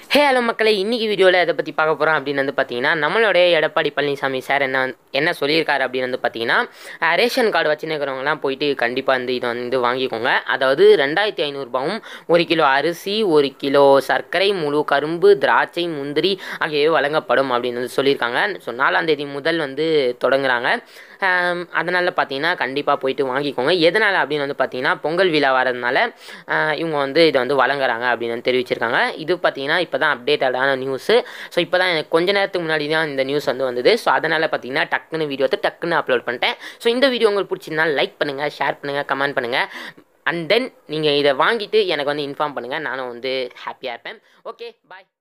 hey hello மக்களே இன்றைக்கி வீடியோவில் எதை பற்றி பார்க்க போகிறோம் அப்படின்னு வந்து பார்த்தீங்கன்னா நம்மளுடைய எடப்பாடி பழனிசாமி சார் என்ன வந்து- என்ன சொல்லியிருக்காரு அப்படின்னு வந்து பார்த்தீங்கன்னா அஹ், ரேஷன் கார்டு வச்சுருக்கிறவங்களாம் போயிட்டு கண்டிப்பாக வந்து இதை வந்து வாங்கிக்கோங்க அதாவது ரெண்டாயிரத்தி ஐநூறுபாவும் ஒரு கிலோ அரிசி ஒரு கிலோ சர்க்கரை முழு கரும்பு திராட்சை முந்திரி ஆகியவை வழங்கப்படும் அப்படின்னு வந்து சொல்லியிருக்காங்க ஸோ நாலாம் தேதி முதல் வந்து தொடங்குறாங்க அதனால் பார்த்தீங்கன்னா கண்டிப்பாக போயிட்டு வாங்கிக்கோங்க எதனால் அப்படின்னு வந்து பார்த்தீங்கன்னா பொங்கல் விழா வரதுனால ஆஹ் இவங்க வந்து இதை வந்து வழங்குறாங்க அப்படின்னு வந்து தெரிவிச்சிருக்காங்க இது பார்த்தீங்கன்னா இப்போ தான் அப்டேட்டடான நியூஸு ஸோ இப்போ தான் எனக்கு கொஞ்ச நேரத்துக்கு முன்னாடி தான் இந்த நியூஸ் வந்து வந்தது ஸோ அதனால் பார்த்தீங்கன்னா டக்குன்னு வீடியோ வந்து டக்குன்னு அப்லோட் பண்ணிட்டேன் ஸோ இந்த வீடியோ உங்களுக்கு பிடிச்சிருந்தா லைக் பண்ணுங்கள் ஷேர் பண்ணுங்கள் கமெண்ட் பண்ணுங்கள் அண்ட் தென் நீங்கள் இதை வாங்கிட்டு எனக்கு வந்து இன்ஃபார்ம் பண்ணுங்கள் நானும் வந்து ஹாப்பியாக இருப்பேன் ஓகே பாய்